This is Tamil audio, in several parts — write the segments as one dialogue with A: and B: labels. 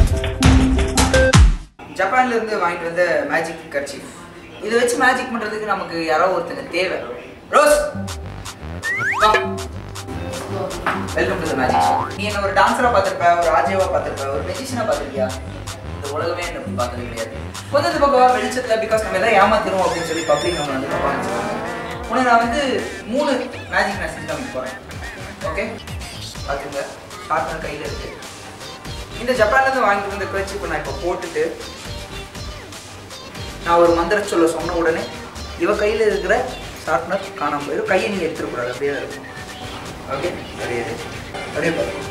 A: ஜப்பான்ல இருந்து வாங்கிட்டு வந்த மேஜிக் கர்ச்சீஃப் இதை வச்சு மேஜிக் பண்றதுக்கு நமக்கு யாரோ ஒருத்தங்க தேவை Rose welcome to the magic show நீ என்ன ஒரு டான்ஸரா பார்த்திருப்ப ஒரு ஆர்ஜேவா பார்த்திருப்ப ஒரு மெஜிஷியனா பார்த்திருக்கியா இந்த உலகமே என்ன அப்படி பார்த்தது கிடையாது கொஞ்சம் இந்த பக்கம் வெளிச்சத்துல பிகாஸ் நம்ம எதாவது ஏமாத்திரும் அப்படின்னு சொல்லி பப்ளிக் நம்ம வந்து தப்பா நினைச்சுப்பாங்க. உனக்கு நான் வந்து மூணு மேஜிக் மெசேஜ் காமிக்க போறேன் ஓகே பார்த்துங்க ஷார்ட்னர் கையில் இருக்கு இந்த ஜப்பான்லேருந்து வாங்கிட்டு வந்த கர்ச்சிப்பை நான் இப்போ போட்டுட்டு நான் ஒரு மந்திர சொல்ல சொன்ன உடனே இவ கையில் இருக்கிற ஷார்ட்னர் காணாம போயிடும் கையை நீங்கள் எடுத்துடக்கூடாது அப்படியே தான் இருக்கும் ஓகே அப்படியே இரு. அப்படியே பாருங்க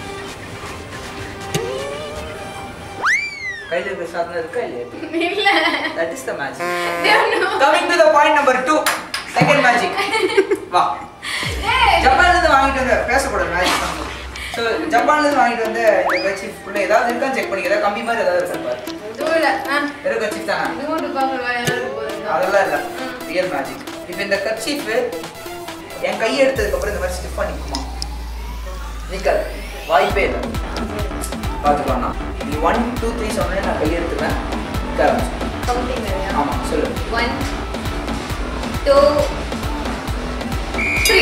A: கையில் இருக்கிற ஷார்ட்னர் இருக்கா இல்லையா
B: இல்ல
A: தட் இஸ் த மேஜிக்
B: தேவனு.
A: Coming to the point number two second magic வா
B: ஏய்,
A: ஜப்பான்ல இருந்து வாங்கிட்டு வந்த பேசக்கூடாது மேஜிக் பண்ணும்போது ஸோ ஜப்பான்ல இருந்து வாங்கிட்டு வந்த இந்த கர்ச்சீஃப் உள்ள ஏதாவது இருக்கான்னு செக் பண்ணிக்க ஏதாவது கம்பி மாதிரி ஏதாவது இருக்கா பாரு
B: இதுவும் இல்ல. ஆ,
A: வெறும் கர்ச்சீஃப் தானே
B: இதுவும் டிபார்ட்மெண்ட் வேலையா இருக்கு போதும்.
A: அதெல்லாம் இல்லை ரியல் மேஜிக் இப்போ இந்த கர்ச்சீஃப் என் கையை எடுத்ததுக்கு அப்புறம் இந்த மாதிரி ஸ்டிஃபாக நிற்குமா நிற்காது வாய்ப்பே இல்லை பார்த்துக்கலாம்ண்ணா நீ ஒன் டூ த்ரீ சொன்னே நான் கையை எடுத்துவேன் நிற்க ஆரம்பிச்சு
B: Counting வேறையா?
A: ஆமாம் சொல்லு
B: One, two, three.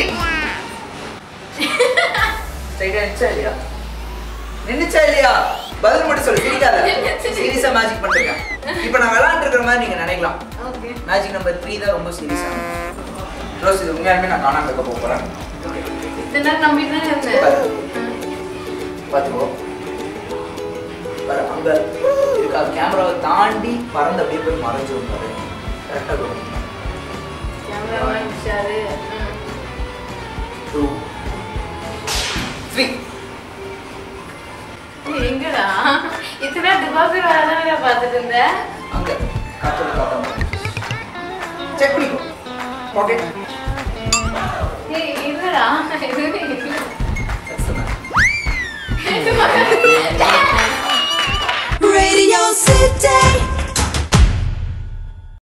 A: ஸ்ட்ரைட்டாக நிச்சா இல்லையா நின்னுச்சா இல்லையா பதில் மட்டும் சொல்லு சிரிக்காத
B: நின்னுச்சு.
A: சீரியஸாக மேஜிக் பண்ணிருக்கேன் இப்போ நான் விளாண்டுருக்கிற மாதிரி நீங்கள் நினைக்கலாம்
B: Okay.
A: மேஜிக் நம்பர் த்ரீ தான் ரொம்ப சீரியஸாக ரோஸ் இது உண்மையாலுமே நான் காணாம இருக்க போக போகிறேன்
B: இத்தனை நேரம் நம்பிட்டு தானே இருந்தேன்.
A: பாரு. பார்த்துக்கோ பாரு அங்கே இருக்கா கேமராவை தாண்டி பறந்து அப்படியே போய் மறைஞ்சிரும் பாரு கரெக்டாக இருக்கும்
B: கேமரா வாங்கிச்சாரு. ம்.
A: டூ த்ரீ
B: ஏய், எங்கடா இத்தனை நேரம் டிபார்ட்மெண்ட் வேலை தானே பார்த்துட்டு இருந்தேன்
A: அங்கே காத்தோட காத்தாம செக் பண்ணிக்கோ ஓகே
B: ஏய் இல்லடா எதுவுமே இல்லை
A: That's the man.
B: இது மகன்.